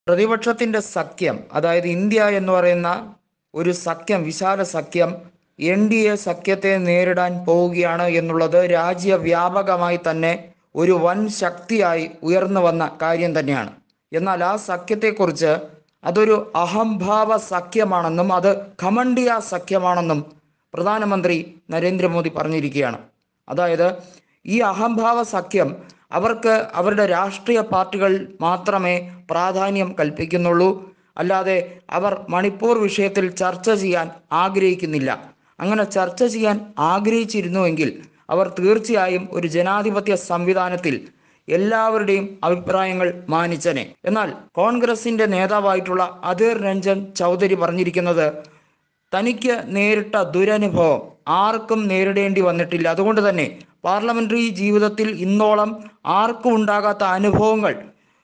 പ്രതിപക്ഷത്തിന്റെ സഖ്യം അതായത് ഇന്ത്യ എന്ന് പറയുന്ന ഒരു സഖ്യം വിശാല സഖ്യം എൻ ഡി എ സഖ്യത്തെ നേരിടാൻ പോവുകയാണ് എന്നുള്ളത് രാജ്യവ്യാപകമായി തന്നെ ഒരു വൻ ശക്തിയായി ഉയർന്നു വന്ന കാര്യം തന്നെയാണ് എന്നാൽ ആ സഖ്യത്തെക്കുറിച്ച് അതൊരു അഹംഭാവ സഖ്യമാണെന്നും അത് ഖമണ്ടിയ സഖ്യമാണെന്നും പ്രധാനമന്ത്രി നരേന്ദ്രമോദി പറഞ്ഞിരിക്കുകയാണ് അതായത് ഈ അഹംഭാവ സഖ്യം അവർക്ക് അവരുടെ രാഷ്ട്രീയ പാർട്ടികൾ മാത്രമേ പ്രാധാന്യം കൽപ്പിക്കുന്നുള്ളൂ അല്ലാതെ അവർ മണിപ്പൂർ വിഷയത്തിൽ ചർച്ച ചെയ്യാൻ ആഗ്രഹിക്കുന്നില്ല അങ്ങനെ ചർച്ച ചെയ്യാൻ ആഗ്രഹിച്ചിരുന്നുവെങ്കിൽ അവർ തീർച്ചയായും ഒരു ജനാധിപത്യ സംവിധാനത്തിൽ എല്ലാവരുടെയും അഭിപ്രായങ്ങൾ മാനിച്ചനെ എന്നാൽ കോൺഗ്രസിന്റെ നേതാവായിട്ടുള്ള അധീർ രഞ്ജൻ ചൗധരി പറഞ്ഞിരിക്കുന്നത് തനിക്ക് നേരിട്ട ദുരനുഭവം ആർക്കും നേരിടേണ്ടി വന്നിട്ടില്ല അതുകൊണ്ട് തന്നെ പാർലമെന്ററി ജീവിതത്തിൽ ഇന്നോളം ആർക്കും ഉണ്ടാകാത്ത അനുഭവങ്ങൾ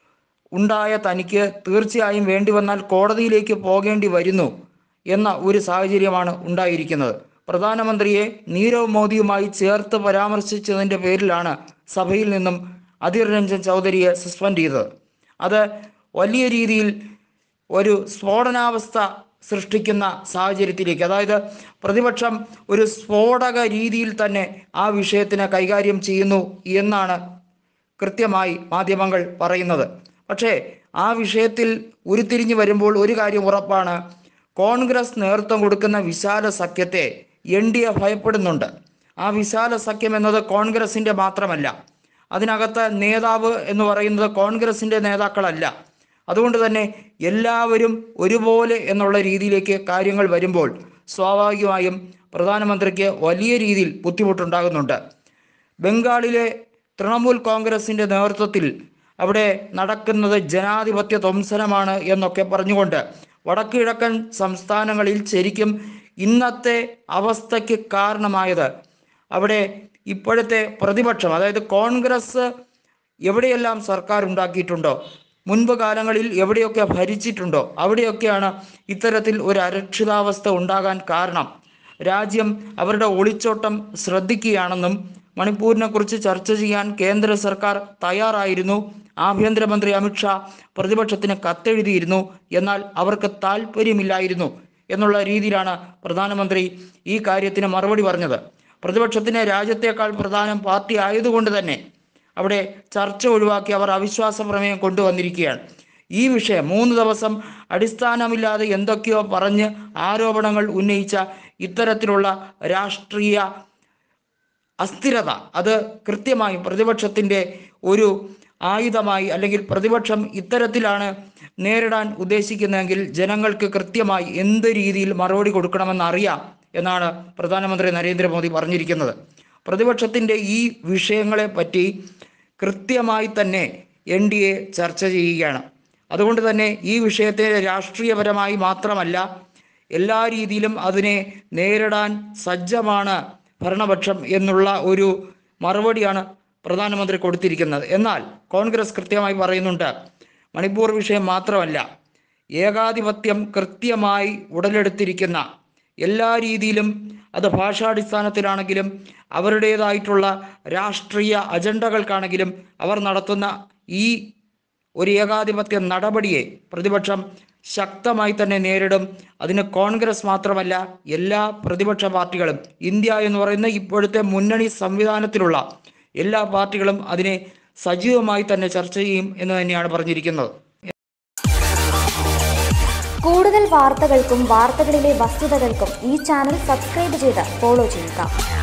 ഉണ്ടായ തനിക്ക് തീർച്ചയായും വേണ്ടി വന്നാൽ കോടതിയിലേക്ക് പോകേണ്ടി വരുന്നു എന്ന ഒരു സാഹചര്യമാണ് ഉണ്ടായിരിക്കുന്നത് പ്രധാനമന്ത്രിയെ നീരവ് മോദിയുമായി ചേർത്ത് പരാമർശിച്ചതിൻ്റെ പേരിലാണ് സഭയിൽ നിന്നും അധീർ രഞ്ജൻ ചൗധരിയെ സസ്പെൻഡ് ചെയ്തത് അത് വലിയ രീതിയിൽ ഒരു സ്ഫോടനാവസ്ഥ സൃഷ്ടിക്കുന്ന സാഹചര്യത്തിലേക്ക് അതായത് പ്രതിപക്ഷം ഒരു സ്ഫോടക രീതിയിൽ തന്നെ ആ വിഷയത്തിനെ കൈകാര്യം ചെയ്യുന്നു എന്നാണ് കൃത്യമായി മാധ്യമങ്ങൾ പറയുന്നത് പക്ഷേ ആ വിഷയത്തിൽ ഉരുത്തിരിഞ്ഞു വരുമ്പോൾ ഒരു കാര്യം ഉറപ്പാണ് കോൺഗ്രസ് നേതൃത്വം കൊടുക്കുന്ന വിശാല സഖ്യത്തെ എൻ ഡി എ ഭയപ്പെടുന്നുണ്ട് ആ വിശാല സഖ്യം എന്നത് കോൺഗ്രസിൻ്റെ മാത്രമല്ല അതിനകത്ത് നേതാവ് എന്ന് പറയുന്നത് കോൺഗ്രസിൻ്റെ നേതാക്കളല്ല അതുകൊണ്ട് തന്നെ എല്ലാവരും ഒരുപോലെ എന്നുള്ള രീതിയിലേക്ക് കാര്യങ്ങൾ വരുമ്പോൾ സ്വാഭാവികമായും പ്രധാനമന്ത്രിക്ക് വലിയ രീതിയിൽ ബുദ്ധിമുട്ടുണ്ടാകുന്നുണ്ട് ബംഗാളിലെ തൃണമൂൽ കോൺഗ്രസിൻ്റെ നേതൃത്വത്തിൽ അവിടെ നടക്കുന്നത് ജനാധിപത്യ ധ്വംസനമാണ് എന്നൊക്കെ പറഞ്ഞുകൊണ്ട് വടക്കിഴക്കൻ സംസ്ഥാനങ്ങളിൽ ശരിക്കും ഇന്നത്തെ അവസ്ഥയ്ക്ക് കാരണമായത് അവിടെ ഇപ്പോഴത്തെ പ്രതിപക്ഷം അതായത് കോൺഗ്രസ് എവിടെയെല്ലാം സർക്കാർ ഉണ്ടാക്കിയിട്ടുണ്ടോ മുൻപ് കാലങ്ങളിൽ എവിടെയൊക്കെ ഭരിച്ചിട്ടുണ്ടോ അവിടെയൊക്കെയാണ് ഇത്തരത്തിൽ ഒരു അരക്ഷിതാവസ്ഥ ഉണ്ടാകാൻ കാരണം രാജ്യം അവരുടെ ഒളിച്ചോട്ടം ശ്രദ്ധിക്കുകയാണെന്നും മണിപ്പൂരിനെ കുറിച്ച് ചർച്ച ചെയ്യാൻ കേന്ദ്ര സർക്കാർ തയ്യാറായിരുന്നു ആഭ്യന്തരമന്ത്രി അമിത്ഷാ പ്രതിപക്ഷത്തിന് കത്തെഴുതിയിരുന്നു എന്നാൽ അവർക്ക് താല്പര്യമില്ലായിരുന്നു എന്നുള്ള രീതിയിലാണ് പ്രധാനമന്ത്രി ഈ കാര്യത്തിന് മറുപടി പറഞ്ഞത് പ്രതിപക്ഷത്തിന് രാജ്യത്തേക്കാൾ പ്രധാനം പാർട്ടി ആയതുകൊണ്ട് തന്നെ അവിടെ ചർച്ച ഒഴിവാക്കി അവർ അവിശ്വാസ പ്രമേയം കൊണ്ടുവന്നിരിക്കുകയാണ് ഈ വിഷയം മൂന്ന് ദിവസം അടിസ്ഥാനമില്ലാതെ എന്തൊക്കെയോ പറഞ്ഞ് ആരോപണങ്ങൾ ഉന്നയിച്ച ഇത്തരത്തിലുള്ള രാഷ്ട്രീയ അസ്ഥിരത അത് കൃത്യമായും പ്രതിപക്ഷത്തിൻ്റെ ഒരു ആയുധമായി അല്ലെങ്കിൽ പ്രതിപക്ഷം ഇത്തരത്തിലാണ് നേരിടാൻ ഉദ്ദേശിക്കുന്നതെങ്കിൽ ജനങ്ങൾക്ക് കൃത്യമായി എന്ത് രീതിയിൽ മറുപടി കൊടുക്കണമെന്ന് അറിയാം എന്നാണ് പ്രധാനമന്ത്രി നരേന്ദ്രമോദി പറഞ്ഞിരിക്കുന്നത് പ്രതിപക്ഷത്തിൻ്റെ ഈ വിഷയങ്ങളെ പറ്റി കൃത്യമായി തന്നെ എൻ ഡി എ ചർച്ച ചെയ്യുകയാണ് അതുകൊണ്ട് തന്നെ ഈ വിഷയത്തെ രാഷ്ട്രീയപരമായി മാത്രമല്ല എല്ലാ രീതിയിലും അതിനെ നേരിടാൻ സജ്ജമാണ് ഭരണപക്ഷം എന്നുള്ള ഒരു മറുപടിയാണ് പ്രധാനമന്ത്രി കൊടുത്തിരിക്കുന്നത് എന്നാൽ കോൺഗ്രസ് കൃത്യമായി പറയുന്നുണ്ട് മണിപ്പൂർ വിഷയം മാത്രമല്ല ഏകാധിപത്യം കൃത്യമായി ഉടലെടുത്തിരിക്കുന്ന എല്ലാ രീതിയിലും അത് ഭാഷാടിസ്ഥാനത്തിലാണെങ്കിലും അവരുടേതായിട്ടുള്ള രാഷ്ട്രീയ അജണ്ടകൾക്കാണെങ്കിലും അവർ നടത്തുന്ന ഈ ഒരു ഏകാധിപത്യ നടപടിയെ പ്രതിപക്ഷം ശക്തമായി തന്നെ നേരിടും അതിന് കോൺഗ്രസ് മാത്രമല്ല എല്ലാ പ്രതിപക്ഷ പാർട്ടികളും ഇന്ത്യ എന്ന് പറയുന്ന ഇപ്പോഴത്തെ മുന്നണി സംവിധാനത്തിലുള്ള എല്ലാ പാർട്ടികളും അതിനെ സജീവമായി തന്നെ ചർച്ച ചെയ്യും എന്ന് തന്നെയാണ് പറഞ്ഞിരിക്കുന്നത് കൂടുതൽ വാർത്തകൾക്കും വാർത്തകളിലെ വസ്തുതകൾക്കും ഈ ചാനൽ സബ്സ്ക്രൈബ് ചെയ്ത് ഫോളോ ചെയ്യുക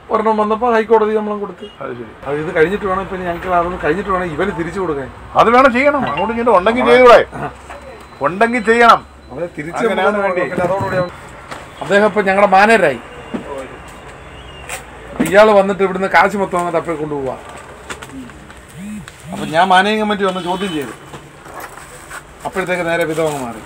ഒരെണ്ണം വന്നപ്പോൾ ഹൈക്കോടതി നമ്മളും കൊടുത്തു അത് ശരി അത് ഇത് കഴിഞ്ഞിട്ട് വേണം ഇപ്പം ഞങ്ങൾക്ക് അതൊന്ന് കഴിഞ്ഞിട്ട് വേണം ഇവന് തിരിച്ചു കൊടുക്കാൻ അത് വേണം ചെയ്യണം അങ്ങോട്ട് ഇങ്ങോട്ട് ഉണ്ടെങ്കിൽ ചെയ്തൂടെ ഉണ്ടെങ്കിൽ ചെയ്യണം അവരെ തിരിച്ച് അങ്ങനെയാണ് നമ്മള് വേണ്ടി. പിന്നെ അതോടുകൂടി അവൻ- അദ്ദേഹം ഇപ്പം ഞങ്ങളുടെ മാനേജരായി ഇയാൾ വന്നിട്ട് ഇവിടുന്ന് കാശ് മൊത്തം അങ്ങ് തപ്പി കൊണ്ടുപോവാ അപ്പം ഞാൻ മാനേജിംഗ് കമ്മിറ്റി വന്ന് ചോദ്യം ചെയ്തു അപ്പോഴത്തേക്ക് നേരെ വിധവങ്ങ് മാറി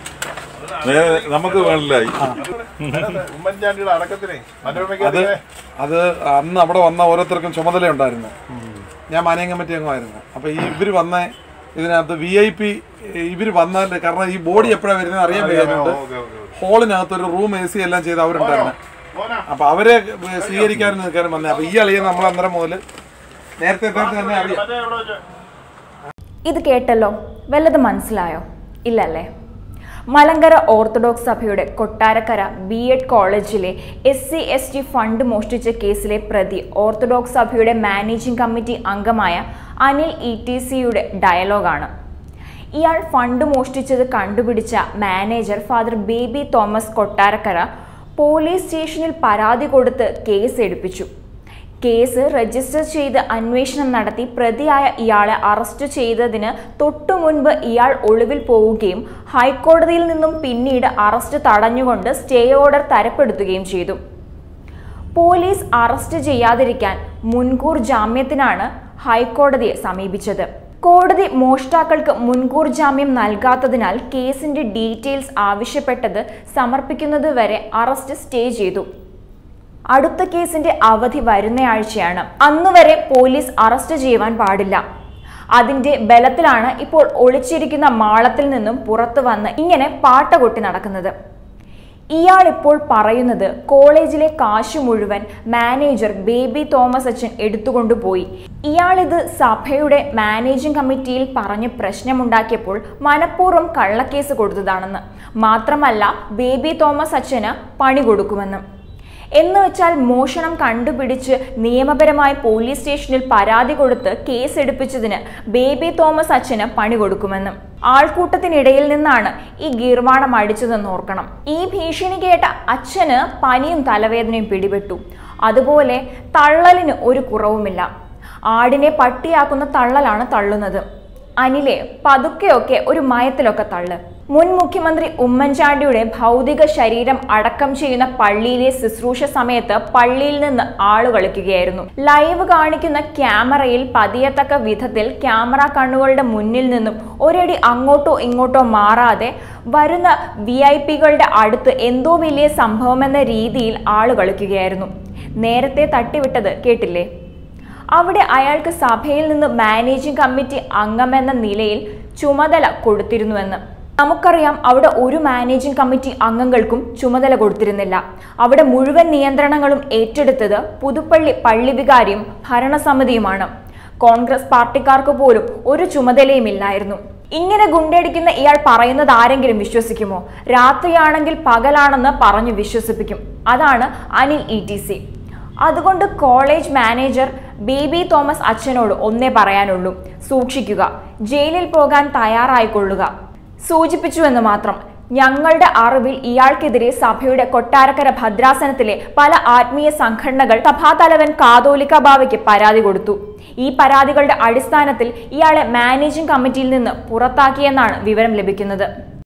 നേ- നമുക്ക് മനസ്സിലായി ഉമ്മൻചാണ്ടിയുടെ അടക്കത്തിനെ മനോരമയ്ക്ക് അത് അത് അന്ന് അവിടെ വന്ന ഓരോരുത്തർക്കും ചുമതല ഉണ്ടായിരുന്നു ഞാൻ മാനേജിംഗ് കമ്മിറ്റി അംഗമായിരുന്നു അപ്പോൾ ഈ ഇവർ വന്ന ഇതിനകത്ത് വി ഐ പി ഇവർ വന്നാൽ കാരണം ഈ ബോഡി എപ്പോഴാണ് വരുന്നത് അറിയാൻ കഴിയുന്നുണ്ട് ഓക്കെ ഓക്കെ ഹോളിനകത്ത് ഒരു റൂം എ സി എല്ലാം ചെയ്ത് അവരുണ്ടായിരുന്നു അപ്പൊ അവരെ സ്വീകരിക്കാനും നിൽക്കാനും വന്നേ അപ്പൊ ഈ അളിയെ നമ്മൾ അന്നേരം മുതൽ നേരത്തെ നേരത്തെ തന്നെ അറിയാം ഇത് കേട്ടല്ലോ വല്ലത് മനസ്സിലായോ ഇല്ലല്ലേ മലങ്കര ഓർത്തഡോക്സ് സഭയുടെ കൊട്ടാരക്കര ബി എഡ് കോളേജിലെ S C S T fund മോഷ്ടിച്ച കേസിലെ പ്രതി ഓർത്തഡോക്സ് സഭയുടെ മാനേജിംഗ് കമ്മിറ്റി അംഗമായ അനിൽ ഇ ടി സിയുടെ ഡയലോഗാണ് ഇയാൾ ഫണ്ട് മോഷ്ടിച്ചത് കണ്ടുപിടിച്ച manager father Baby Thomas Kottarakkara police സ്റ്റേഷനിൽ പരാതി കൊടുത്ത് കേസ് എടുപ്പിച്ചു കേസ് രജിസ്റ്റർ ചെയ്ത് അന്വേഷണം നടത്തി പ്രതിയായ ഇയാളെ അറസ്റ്റ് ചെയ്തതിന് തൊട്ടു മുൻപ് ഇയാൾ ഒളിവിൽ പോവുകയും ഹൈക്കോടതിയിൽ നിന്നും പിന്നീട് അറസ്റ്റ് തടഞ്ഞുകൊണ്ട് സ്റ്റേ ഓർഡർ തരപ്പെടുത്തുകയും ചെയ്തു പോലീസ് അറസ്റ്റ് ചെയ്യാതിരിക്കാൻ മുൻകൂർ ജാമ്യത്തിനാണ് ഹൈക്കോടതിയെ സമീപിച്ചത് കോടതി മോഷ്ടാക്കൾക്ക് മുൻകൂർ ജാമ്യം നൽകാത്തതിനാൽ കേസിന്റെ ഡീറ്റെയിൽസ് ആവശ്യപ്പെട്ടത് സമർപ്പിക്കുന്നത് വരെ അറസ്റ്റ് സ്റ്റേ ചെയ്തു അടുത്ത കേസിന്റെ അവധി വരുന്നയാഴ്ചയാണ് അന്നുവരെ പോലീസ് അറസ്റ്റ് ചെയ്യുവാൻ പാടില്ല അതിന്റെ ബലത്തിലാണ് ഇപ്പോൾ ഒളിച്ചിരിക്കുന്ന മാളത്തിൽ നിന്നും പുറത്തു വന്ന് ഇങ്ങനെ പാട്ട കൊട്ടി നടക്കുന്നത് ഇയാൾ ഇപ്പോൾ പറയുന്നത് കോളേജിലെ കാശ് മുഴുവൻ മാനേജർ ബേബി തോമസ് അച്ഛൻ എടുത്തുകൊണ്ടുപോയി ഇയാളിത് സഭയുടെ മാനേജിംഗ് കമ്മിറ്റിയിൽ പറഞ്ഞ് പ്രശ്നമുണ്ടാക്കിയപ്പോൾ മനഃപൂർവ്വം കള്ളക്കേസ് കൊടുത്തതാണെന്ന് മാത്രമല്ല ബേബി തോമസ് അച്ഛന് പണി കൊടുക്കുമെന്ന് എന്ന് വെച്ചാൽ മോഷണം കണ്ടുപിടിച്ച് നിയമപരമായി പോലീസ് സ്റ്റേഷനിൽ പരാതി കൊടുത്ത് കേസ് എടുപ്പിച്ചതിന് ബേബി തോമസ് അച്ഛന് പണി കൊടുക്കുമെന്നും ആൾക്കൂട്ടത്തിനിടയിൽ നിന്നാണ് ഈ ഗീർവാണം അടിച്ചതെന്ന് ഓർക്കണം ഈ ഭീഷണി കേട്ട അച്ഛന് പനിയും തലവേദനയും പിടിപെട്ടു അതുപോലെ തള്ളലിന് ഒരു കുറവുമില്ല ആടിനെ പട്ടിയാക്കുന്ന തള്ളലാണ് തള്ളുന്നത് അനിലെ പതുക്കെയൊക്കെ ഒരു മയത്തിലൊക്കെ തള്ള് മുൻ മുഖ്യമന്ത്രി ഉമ്മൻചാണ്ടിയുടെ ഭൗതിക ശരീരം അടക്കം ചെയ്യുന്ന പള്ളിയിലെ ശുശ്രൂഷ സമയത്ത് പള്ളിയിൽ നിന്ന് ആള് കളിക്കുകയായിരുന്നു ലൈവ് കാണിക്കുന്ന ക്യാമറയിൽ പതിയത്തക്ക വിധത്തിൽ ക്യാമറ കണ്ണുകളുടെ മുന്നിൽ നിന്നും ഒരടി അങ്ങോട്ടോ ഇങ്ങോട്ടോ മാറാതെ വരുന്ന വി ഐ പികളുടെ അടുത്ത് എന്തോ വലിയ സംഭവമെന്ന രീതിയിൽ ആള് കളിക്കുകയായിരുന്നു നേരത്തെ തട്ടിവിട്ടത് കേട്ടില്ലേ അവിടെ അയാൾക്ക് സഭയിൽ നിന്ന് മാനേജിംഗ് കമ്മിറ്റി അംഗമെന്ന നിലയിൽ ചുമതല കൊടുത്തിരുന്നുവെന്ന് നമുക്കറിയാം അവിടെ ഒരു മാനേജിംഗ് കമ്മിറ്റി അംഗങ്ങൾക്കും ചുമതല കൊടുത്തിരുന്നില്ല അവിടെ മുഴുവൻ നിയന്ത്രണങ്ങളും ഏറ്റെടുത്തത് പുതുപ്പള്ളി പള്ളി വികാരിയും ഭരണസമിതിയുമാണ് കോൺഗ്രസ് പാർട്ടിക്കാർക്ക് പോലും ഒരു ചുമതലയുമില്ലായിരുന്നു ഇങ്ങനെ ഗുണ്ടടിക്കുന്ന ഇയാൾ പറയുന്നത് ആരെങ്കിലും വിശ്വസിക്കുമോ രാത്രിയാണെങ്കിൽ പകലാണെന്ന് പറഞ്ഞു വിശ്വസിപ്പിക്കും അതാണ് അനിൽ ഇ ടി സി അതുകൊണ്ട് കോളേജ് മാനേജർ ബേബി തോമസ് അച്ഛനോട് ഒന്നേ പറയാനുള്ളൂ സൂക്ഷിക്കുക ജയിലിൽ പോകാൻ തയ്യാറായിക്കൊള്ളുക സൂചിപ്പിച്ചുവെന്ന് മാത്രം ഞങ്ങളുടെ അറിവിൽ ഇയാൾക്കെതിരെ സഭയുടെ കൊട്ടാരക്കര ഭദ്രാസനത്തിലെ പല ആത്മീയ സംഘടനകൾ സഭാതലവൻ കാതോലിക്ക ബാവയ്ക്ക് പരാതി കൊടുത്തു ഈ പരാതികളുടെ അടിസ്ഥാനത്തിൽ ഇയാളെ മാനേജിംഗ് കമ്മിറ്റിയിൽ നിന്ന് പുറത്താക്കിയെന്നാണ് വിവരം ലഭിക്കുന്നത്